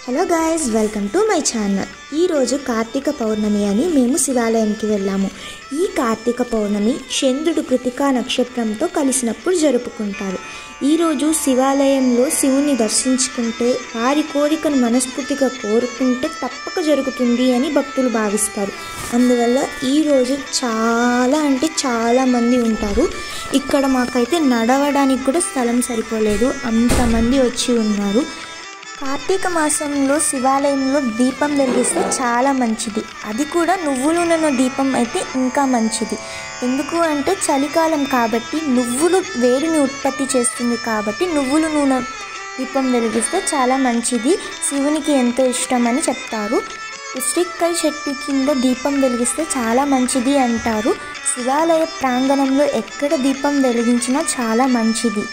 hello guys welcome to my channel ఈరోజు కార్తీక పౌర్ణమి అని మేము శివాలయంకి వెళ్ళాము ఈ కార్తీక పౌర్ణమి చంద్రుడు కృతికా నక్షత్రంతో కలిసినప్పుడు జరుపుకుంటారు ఈరోజు శివాలయంలో శివుని దర్శించుకుంటే వారి కోరికను మనస్ఫూర్తిగా కోరుకుంటే తప్పక జరుగుతుంది అని భక్తులు భావిస్తారు అందువల్ల ఈరోజు చాలా అంటే చాలా మంది ఉంటారు ఇక్కడ మాకైతే నడవడానికి కూడా స్థలం సరిపోలేదు అంతమంది వచ్చి ఉన్నారు కార్తీక మాసంలో శివాలయంలో దీపం వెలిగిస్తే చాలా మంచిది అది కూడా నువ్వుల నూనె దీపం అయితే ఇంకా మంచిది ఎందుకు అంటే చలికాలం కాబట్టి నువ్వులు వేడిని ఉత్పత్తి చేస్తుంది కాబట్టి నువ్వుల నూనె దీపం వెలిగిస్తే చాలా మంచిది శివునికి ఎంతో ఇష్టం అని చెప్తారు ఉసిరికాయ చెట్టు కింద దీపం వెలిగిస్తే చాలా మంచిది అంటారు శివాలయ ప్రాంగణంలో ఎక్కడ దీపం వెలిగించినా చాలా మంచిది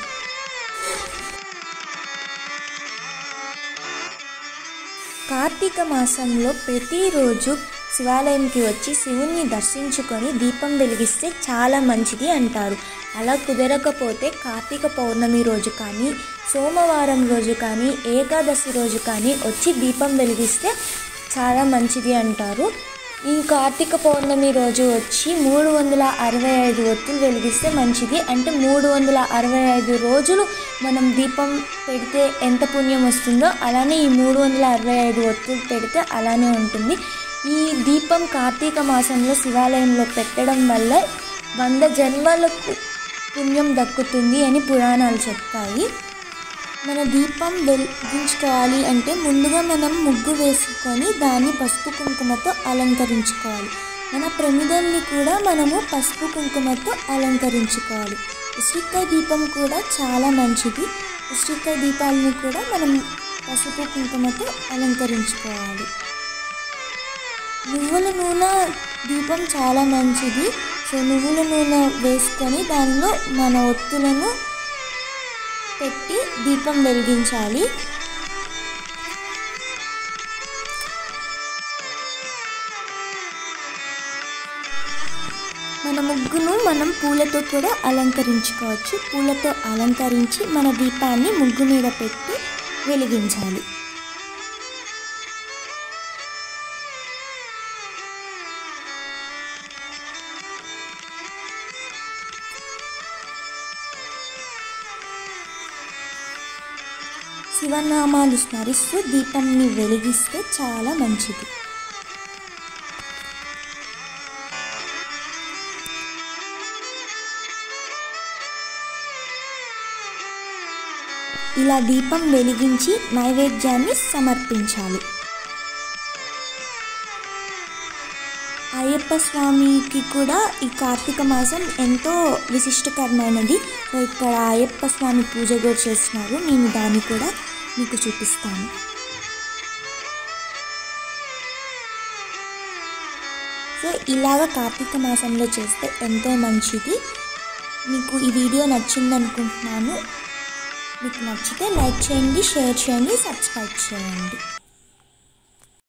కార్తీక మాసంలో ప్రతిరోజు శివాలయంకి వచ్చి శివుణ్ణి దర్శించుకొని దీపం వెలిగిస్తే చాలా మంచిది అంటారు అలా కుదరకపోతే కార్తీక పౌర్ణమి రోజు కానీ సోమవారం రోజు కానీ ఏకాదశి రోజు కానీ వచ్చి దీపం వెలిగిస్తే చాలా మంచిది అంటారు ఈ కార్తీక పౌర్ణమి రోజు వచ్చి మూడు వందల అరవై ఐదు ఒత్తులు వెలిగిస్తే మంచిది అంటే మూడు వందల అరవై ఐదు రోజులు మనం దీపం పెడితే ఎంత పుణ్యం వస్తుందో అలానే ఈ మూడు వందల అరవై ఐదు ఒత్తులు పెడితే అలానే ఉంటుంది ఈ దీపం కార్తీక మాసంలో శివాలయంలో పెట్టడం వల్ల వంద జన్మలకు పుణ్యం దక్కుతుంది అని పురాణాలు చెప్తాయి మన దీపం వెలిగించుకోవాలి అంటే ముందుగా మనం ముగ్గు వేసుకొని దాన్ని పసుపు కుంకుమతో అలంకరించుకోవాలి మన ప్రమిదల్ని కూడా మనము పసుపు కుంకుమతో అలంకరించుకోవాలి ఉసిరికాయ దీపం కూడా చాలా మంచిది ఉసిరికాయ దీపాలను కూడా మనం పసుపు కుంకుమతో అలంకరించుకోవాలి నువ్వుల నూనె దీపం చాలా మంచిది సో నువ్వుల నూనె వేసుకొని దానిలో మన ఒత్తులను పెట్టి దీపం వెలిగించాలి మన ముగ్గును మనం పూలతో కూడా అలంకరించుకోవచ్చు పూలతో అలంకరించి మన దీపాన్ని ముగ్గు మీద పెట్టి వెలిగించాలి శివనామాలు స్మరిస్తూ దీపంని వెలిగిస్తే చాలా మంచిది ఇలా దీపం వెలిగించి నైవేద్యాన్ని సమర్పించాలి అయ్యప్ప స్వామికి కూడా ఈ కార్తీక మాసం ఎంతో విశిష్టకరమైనది సో ఇక్కడ అయ్యప్ప స్వామి పూజ కూడా చేస్తున్నారు నేను దాన్ని కూడా మీకు చూపిస్తాను సో ఇలాగ కార్తీక మాసంలో చేస్తే ఎంతో మంచిది మీకు ఈ వీడియో నచ్చింది అనుకుంటున్నాను మీకు నచ్చితే లైక్ చేయండి షేర్ చేయండి సబ్స్క్రైబ్ చేయండి